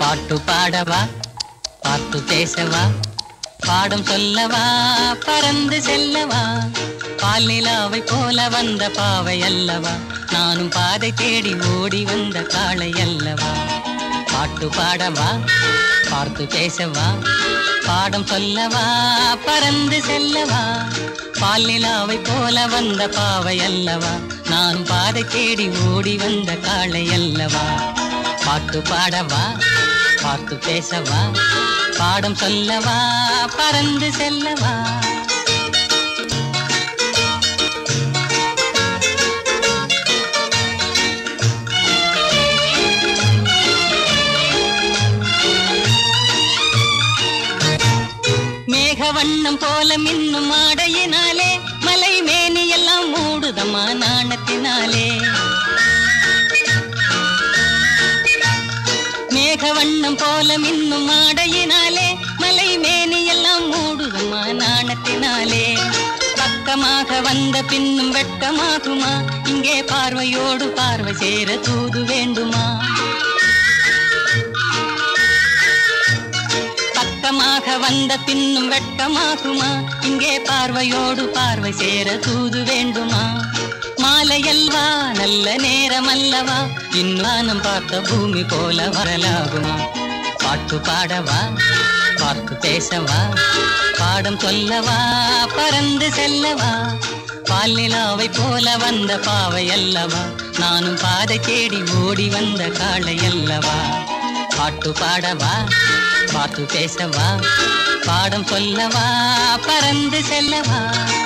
பாட்டு பாடவா பார்த்து பேசவா பாடம் சொல்லவா பறந்து செல்லவா பால் நிலாவை போல வந்த பாவை அல்லவா நானும் பாதை தேடி ஓடி வந்த காளை அல்லவா பாட்டு பாடவா பார்த்து பேசவா பாடம் சொல்லவா பறந்து செல்லவா பால் நிலாவை போல வந்த பாவை அல்லவா நானும் பாதை தேடி ஓடி வந்த காளை அல்லவா பாட்டு பாடவா பார்த்து பேசவா பாடம் சொல்லவா பறந்து செல்லவா மேக வண்ணம் போல மின்னும் ஆடையினாலே மலை மேனி எல்லாம் மூடுதம்மா நாணத்தினாலே மேக வண்ணம் போல மின்னும் ஆடையினாலே மலை மேனி எல்லாம் மூடுதம்மா நாணத்தினாலே பக்கமாக வந்த பின்னும் வெட்கமாகுமா இங்கே பார்வையோடு பார்வை சேர தூது வேண்டுமா பக்கமாக வந்த பின்னும் வெட்கமாகுமா இங்கே பார்வையோடு பார்வை சேர தூது வேண்டுமா மாலையல்வா நல்ல நேரம் அல்லவா இன்னானம் பார்த்த பூமி போல வரலாகுமா பாட்டு பாடவா பார்த்து பேசவா பாடம் சொல்லவா பறந்து செல்லவா பால் நிலாவை போல வந்த பாவை அல்லவா நானும் பாதை தேடி ஓடி வந்த காளை அல்லவா பாட்டு பாடவா பார்த்து பேசவா பாடம் சொல்லவா பறந்து செல்லவா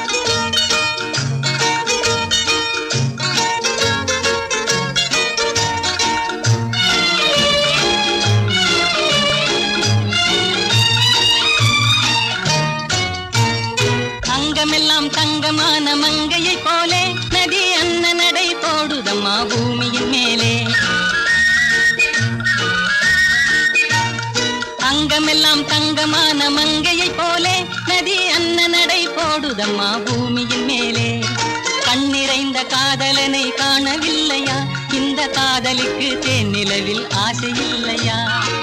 அங்கமெல்லாம் தங்கமான மங்கையை போலே நதி அன்ன நடை போடுதம்மா பூமியின் மேலே அங்கமெல்லாம் தங்கமான மங்கையை போலே நதி அன்ன நடை போடுதம்மா பூமியின் மேலே கண்ணிறைந்த காதலனை காணவில்லையா இந்த காதலிக்கு தேனிலவில் ஆசை இல்லையா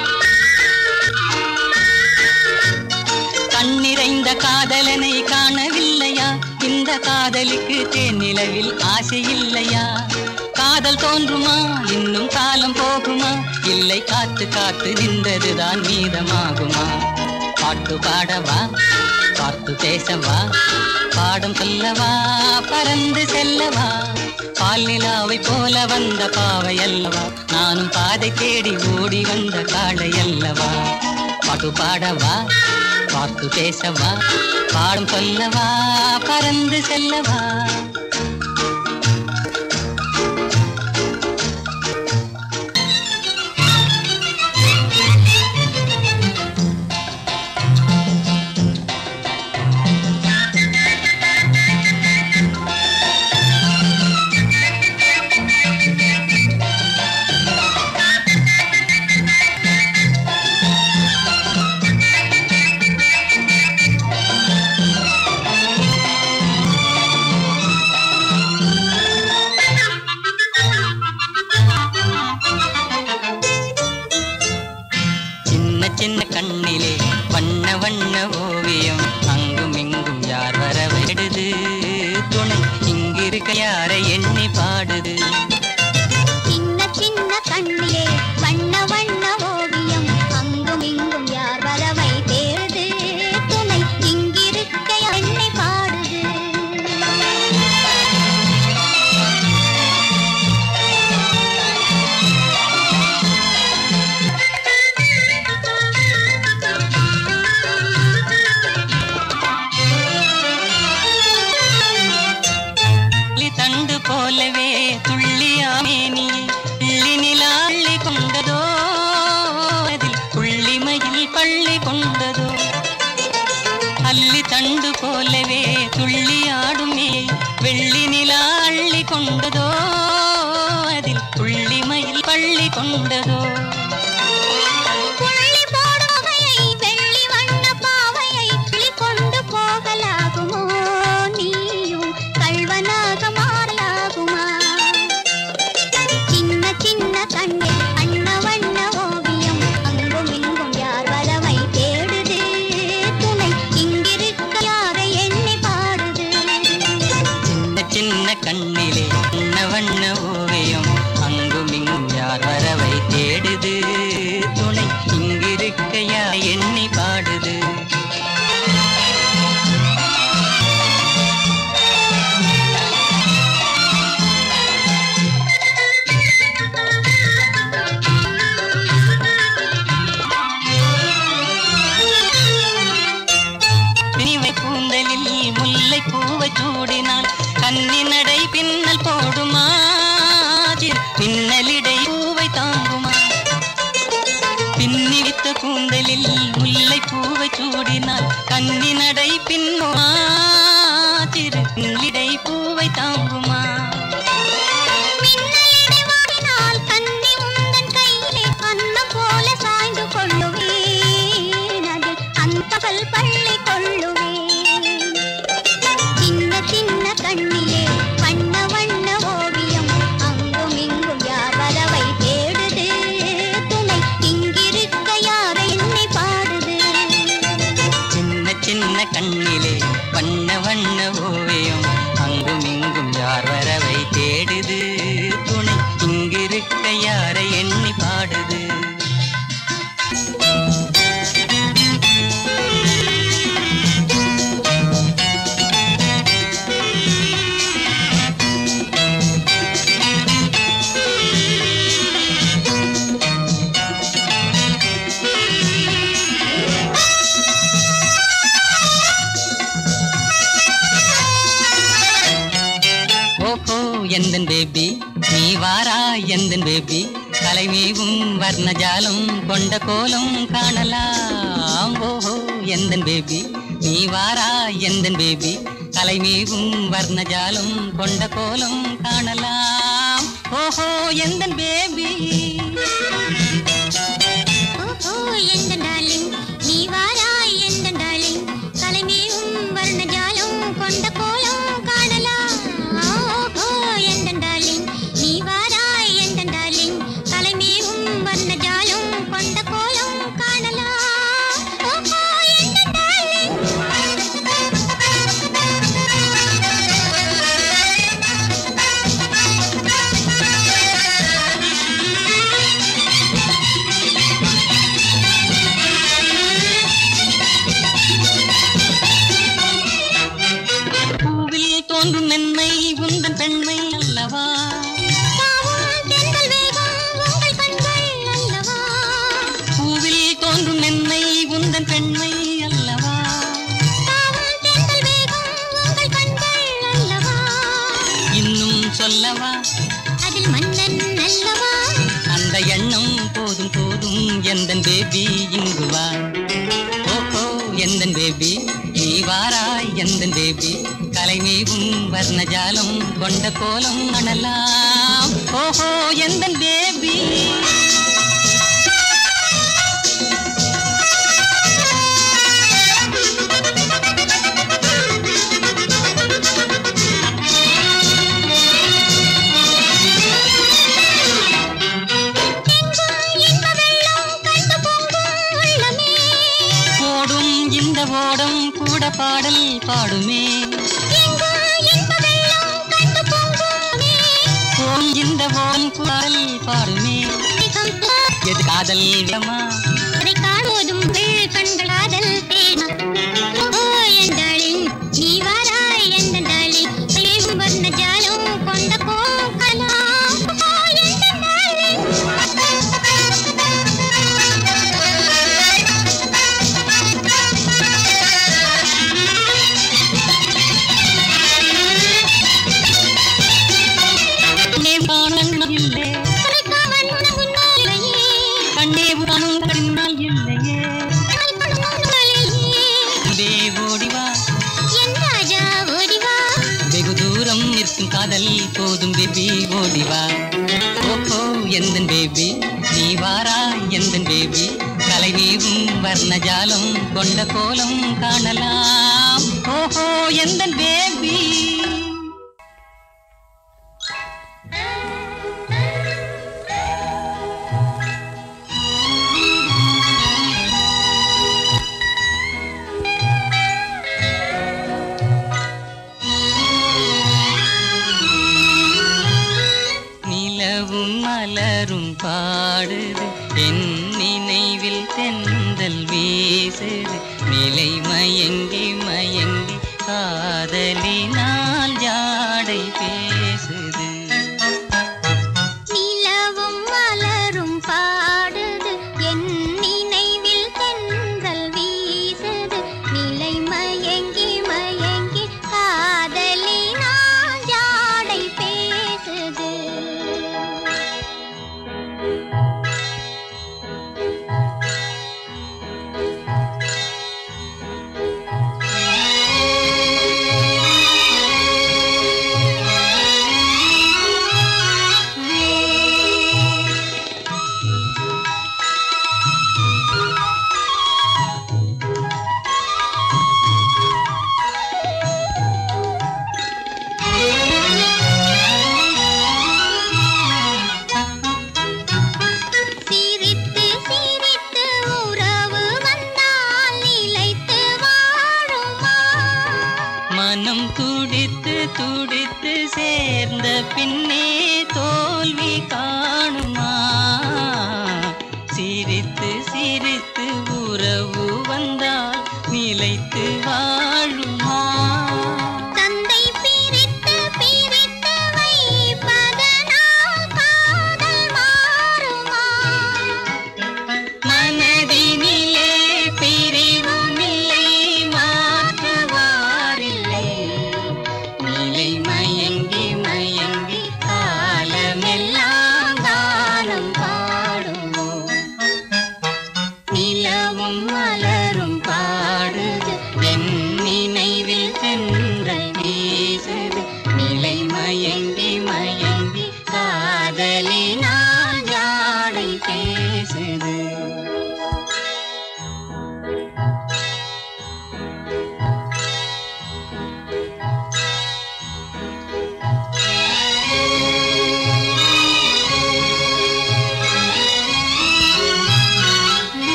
கண்ணிறைந்த காதலனை காணவில்லையா இந்த காதலிக்கு தேனிலவில் ஆசை இல்லையா காதல் தோன்றுமா இன்னும் காலம் போகுமா இல்லை காத்து காத்து நின்றதுதான் மீதமாகுமா பாட்டு பாடவா பார்த்து பேசவா பாடம் சொல்லவா பறந்து செல்லவா பால் நிலாவை போல வந்த பாவை அல்லவா நானும் பாதை தேடி ஓடி வந்த காளை அல்லவா பாட்டு பாடவா பார்த்து பேசவா பாடம் சொல்லவா பறந்து செல்லவா சின்ன சின்ன கண்ணிலே வண்ண வண்ண ஓவியம் அங்கும் இங்கும் யார் வரவிடுது துணை இங்கிருக்க யாரை எண்ணி பாடுது சின்ன சின்ன கண்ணிலே வண்ண வண்ண ஓவியம் அங்கும் இங்கும் யார் வரவை தேடுது துணை இங்கிருக்க எண்ணெய் பாடுது துள்ளி தண்டு போலவே துள்ளியாமேனியை துள்ளி நிலா அள்ளி கொண்டதோ அதில் புள்ளிமையில் பள்ளி கொண்டதோ அல்லி தண்டு போலவே துள்ளியாடுமே வெள்ளி நிலா அள்ளி கொண்டதோ அதில் புள்ளிமையில் பள்ளி கொண்டதோ புள்ளி போடும் வகையை வெள்ளி வண்ண பாவையை கிளி கொண்டு போகலாகுமோ நீயும் கள்வனாக மாறலாகுமா சின்ன சின்ன கண்ணில் அண்ண வண்ண ஓவியம் அங்கும் கூந்தலில் முல்லை பூவை சூடினால் கன்னி நடை பின்னுமா சிறு இடை பூவை தாங்குமா மின்னலிடை வாடினால் கன்னி உந்தன் கையிலே அன்னம் போல சாய்ந்து கொள்ளுவேன் அதில் அந்தபல் பள்ளி கொள்ளுவேன் சின்ன சின்ன கண்ணிலே வண்ண வண்ண ஓவியம் அங்கும் இங்கும் யார் வரவை தேடுது துணை இங்கிருக்க யார் என்னை பாடுது சின்ன சின்ன கண்ணிலே வண்ண வண்ண ஓவியம் அங்கும் இங்கும் யார் வரவை தேடுது துணை இங்கிருக்க யாரை எண்ணி பாடுது ஓஹோ எந்தன் பேபி நீ வாரா எந்தன் பேபி கலைமேவும் வர்ணஜாலம் கொண்ட கோலம் காணலாம் ஓஹோ எந்தன் பேபி நீ வாரா எந்தன் பேபி கலைமேவும் வர்ணஜாலம் கொண்ட கோலம் காணலாம் ஓஹோ எந்தன் பேபி ஓஹோ எந்த டார்லிங் நீ வாராய் எந்த டார்லிங் கலைமேவும் வர்ணஜாலம் கொண்ட கோலம் காணலாம் ஓஹோ எந்த டார்லிங் நீ வாராய் எந்த டார்லிங் கலைமேவும் வர்ணஜாலம் கொண்ட கோலம் காணலாம் ஓஹோ எந்த டார்லிங் பூவில் தோன்றும் மென்மை உந்தன் பெண்மை அல்லவா தாவும் தென்றல் வேகம் உங்கள் கண்கள் அல்லவா பூவில் தோன்றும் மென்மை உந்தன் பெண்மை அல்லவா தாவும் தென்றல் வேகம் உங்கள் கண்கள் அல்லவா இன்னும் சொல்லவா அதில் மன்னன் அல்லவா அந்த எண்ணம் போதும் போதும் எந்தன் பேபி இங்கு வா ஓஹோ எந்தன் பேபி நீ வாராய் எந்தன் பேபி கலைமேவும் வர்ணஜாலம் கொண்ட கோலம் அணலாம் ஓஹோ எந்தன் பேபி எங்கும் இன்ப வெள்ளம் கண்டு பொங்கும் உள்ளமே ஓடும் இந்த ஓடம் கூட பாடல் பாடுமே எங்கும் இன்ப வெள்ளம் கண்டு பொங்குமே ஓம் இந்த ஓடம் பாடல் பாடுமே எது காதல் இடமா அதை காணோதும் வெள் கண்கள் காதல் தேனா ஓ என் டார்லிங் நீ வாராய் எந்த டார்லிங் தேவும் வர்ண ஜாலம் கொண்ட கோகலாம் ஓ எந்த கண்ணே காணும் இல்லை கலைக்காமன் முன்னாலேயே கண்ணே காணும் கண்ணால் இல்லையே கலைக்காமன் இதே ஓடிவா என் ராஜா ஓடிவா வெகு தூரம் நிற்கும் காதல் போதும் பேபி ஓடிவா ஓஹோ எந்தன் பேபி நீ வாரா எந்தன் பேபி கலைநீவும் வர்ணஜாலம் கொண்ட கோலம் காணலாம் ஓஹோ எந்தன் பேபி நிலவும் மலரும் பாடுது என் நினைவில் தென்றல் வீசுது நிலை மயங்கி மயங்கி காதலினால் ஜாடை பேசுது நிலவும் மலரும் பாடுது என் நினைவில் தென்றல் வீசுது நிலை மயங்கி மயங்கி காதலினால் ஜாடை பேசுது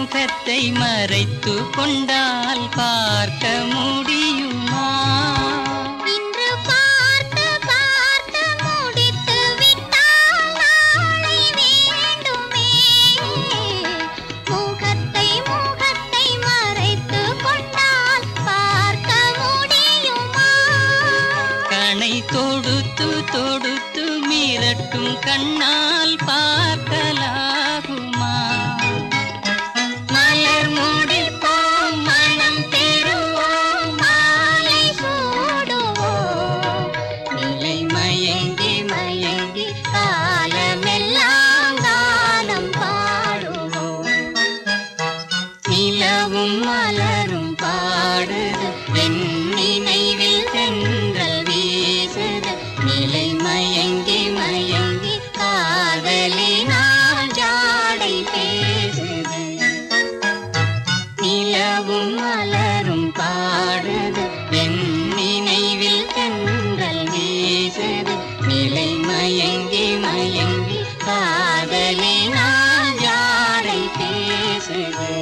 முகத்தை மறைத்து கொண்டால் பார்க்க முடியுமா இன்று பார்த்து பார்த்து முடித்து விட்டால் நாளை வேண்டுமே முகத்தை முகத்தை மறைத்து கொண்டால் பார்க்க முடியுமா கணை தொடுத்து தொடுத்து மிரட்டும் கண்ணால் பார்க்கலாகுமா மலர் முடிப்போம் மனம் பெறுவோம் மாலை சூடுவோம் நிலை மயங்கி மயங்கி காலமெல்லாம் காலம் பாடுவோம் நிலவும் மலரும் பாடுது என் நினைவில் தென்றல் வீசுது நிலை மயங்கி மயங்கி காதலினால் ஜாடை பேசுது நிலவும் மலரும் பாடுது என் நினைவில் தென்றல் வீசுது நிலை மயங்கி மயங்கி காதலினால் ஜாடை பேசுது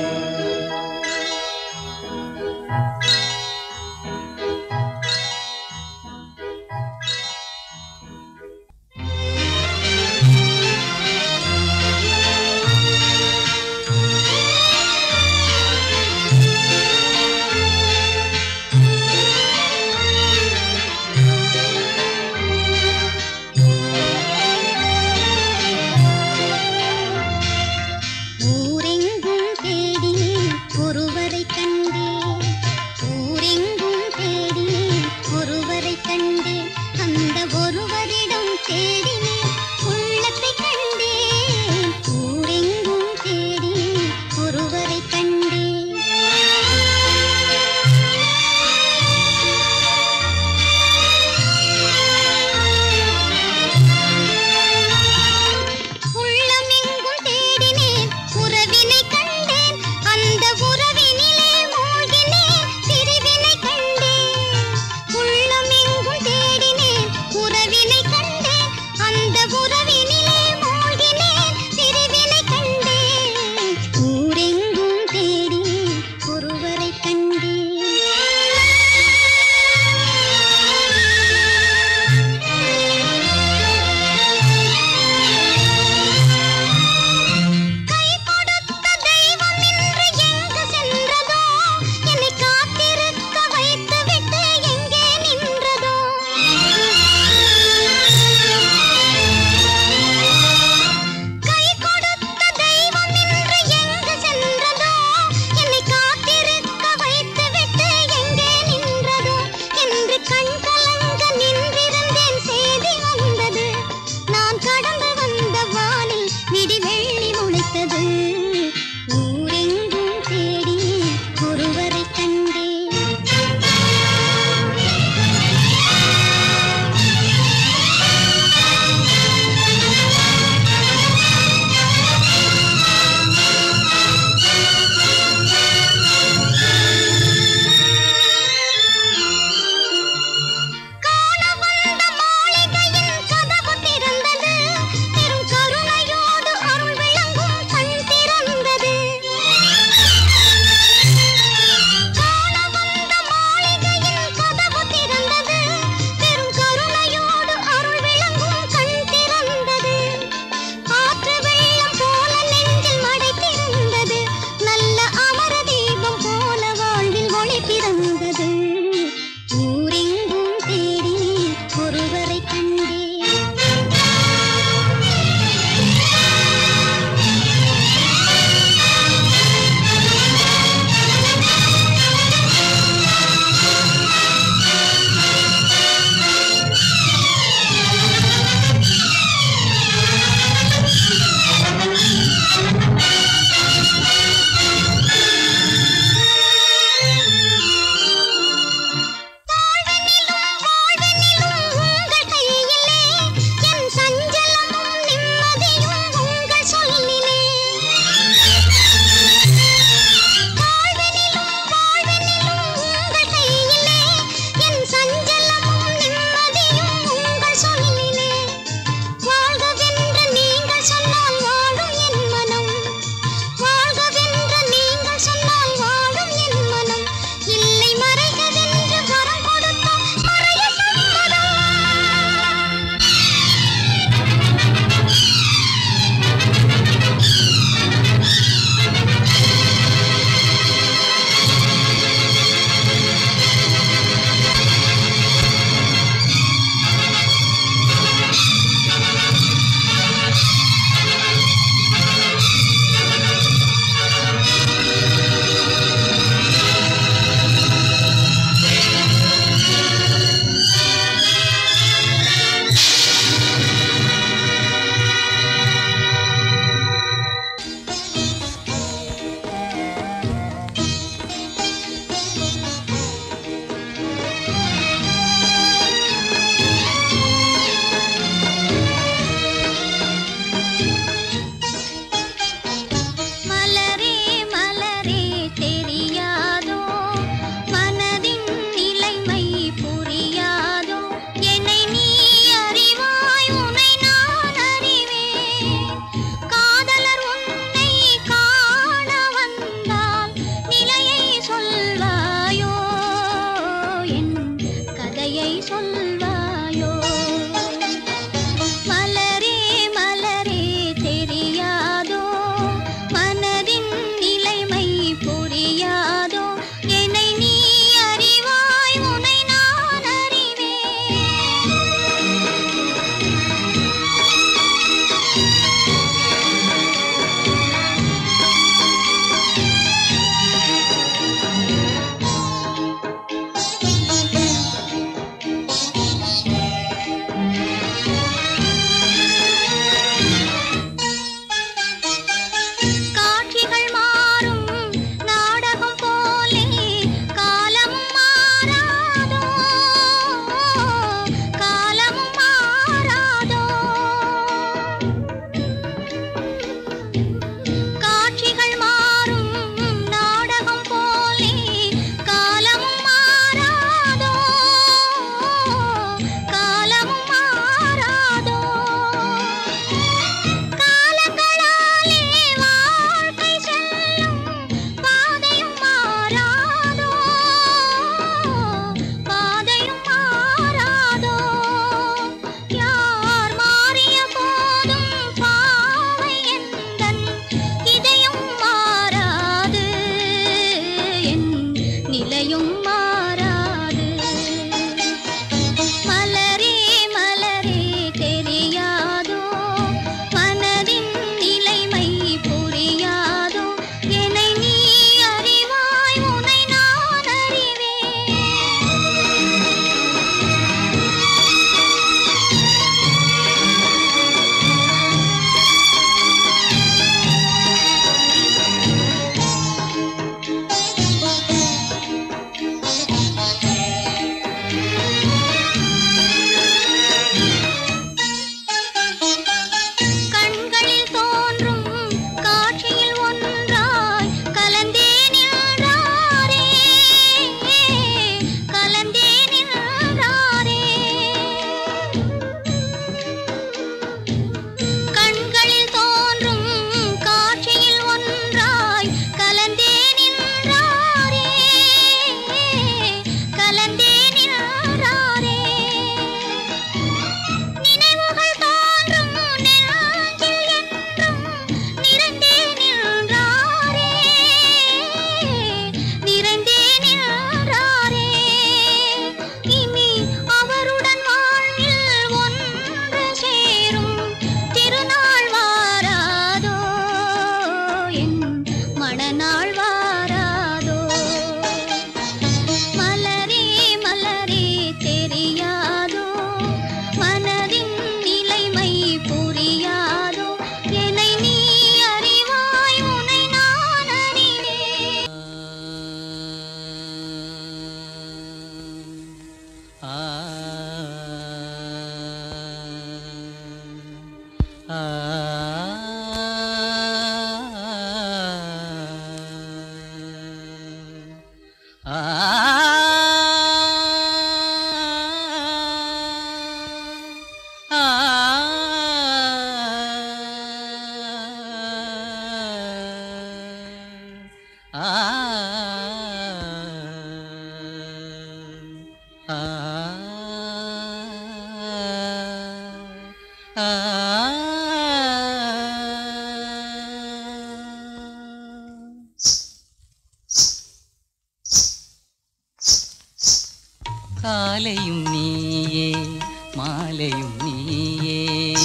காலையும் நீயே மாலையும் நீயே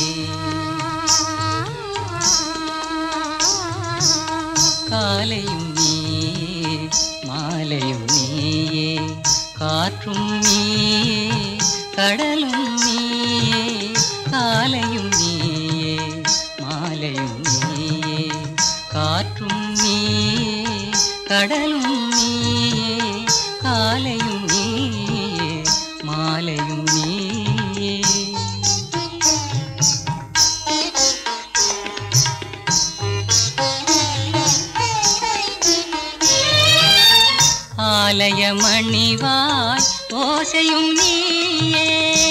காலையும் நீயே மாலையும் நீயே காற்றும் நீயே கடலும் நீயே காலையும் நீயே மாலையும் நீயே காற்றும் நீயே கடலும் நீயே காலையும் நீயே மாலையும் நீயே ஆலய மணிவாய் ஓசையும் நீயே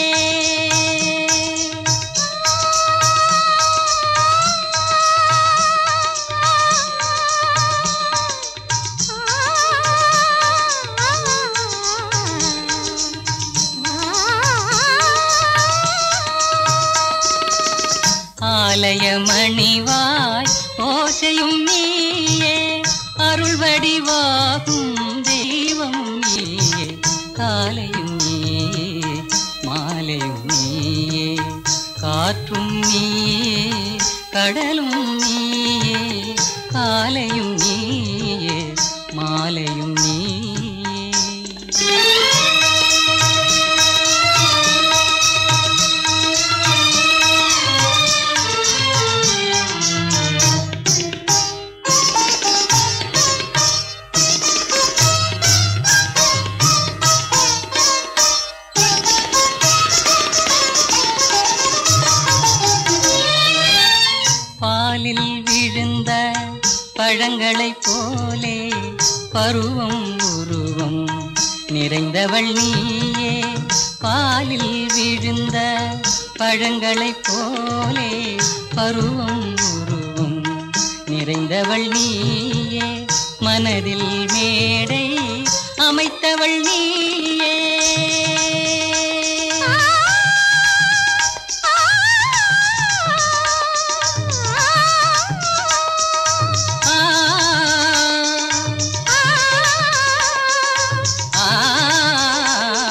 ஆலய மணிவாய் ஓசையும் நீயே அருள் வடிவாகும் தெய்வமும் நீயே காலையும் நீயே மாலையும் நீயே காற்றும் நீயே கடலும் நீயே காலையும் நீயே மாலையும் நீயே பாலில் விழுந்த பழங்களைப் போலே பருவம் உருவம் நிறைந்தவள் நீயே பாலில் விழுந்த பழங்களைப் போலே பருவம் உருவம் நிறைந்தவள் நீயே மனதில் மேடை அமைத்தவள் நீயே ஆ ஆ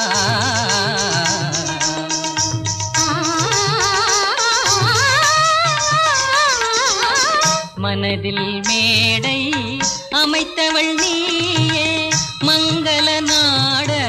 மனதில் மேடை அமைத்தவள் நீயே மங்கள நாட